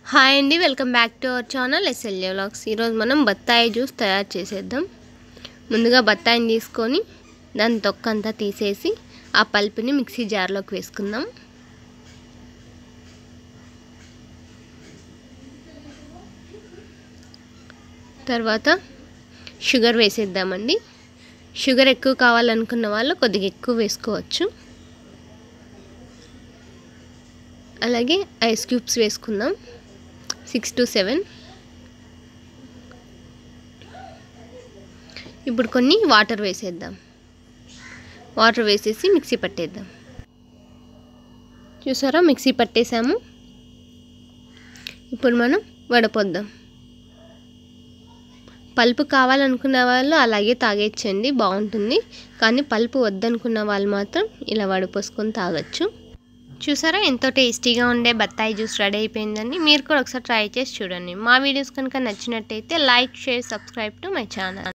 hi అండి welcome back to our channel SLA vlogs ఈరోజు మనం బత్తాయి జ్యూస్ తయారు చేసేద్దాం ముందుగా బత్తాయిని తీసుకొని దాని తొక్కంతా తీసేసి ఆ పల్పుని మిక్సీ జార్లోకి వేసుకుందాం తర్వాత షుగర్ వేసేద్దామండి షుగర్ ఎక్కువ కావాలనుకున్న వాళ్ళు కొద్దిగా ఎక్కువ వేసుకోవచ్చు అలాగే ఐస్ క్యూబ్స్ వేసుకుందాం సిక్స్ టు సెవెన్ ఇప్పుడు కొన్ని వాటర్ వేసేద్దాం వాటర్ వేసేసి మిక్సీ పట్టేద్దాం చూసారా మిక్సీ పట్టేసాము ఇప్పుడు మనం వడపోద్దాం పల్పు కావాలనుకున్న వాళ్ళు అలాగే తాగేచ్చండి బాగుంటుంది కానీ పల్పు వద్దనుకున్న వాళ్ళు మాత్రం ఇలా వడపోసుకొని తాగొచ్చు చూసారా ఎంతో టేస్టీగా ఉండే బత్తాయి జ్యూస్ రెడీ అయిపోయిందండి మీరు కూడా ఒకసారి ట్రై చేసి చూడండి మా వీడియోస్ కనుక నచ్చినట్టయితే like share subscribe to my channel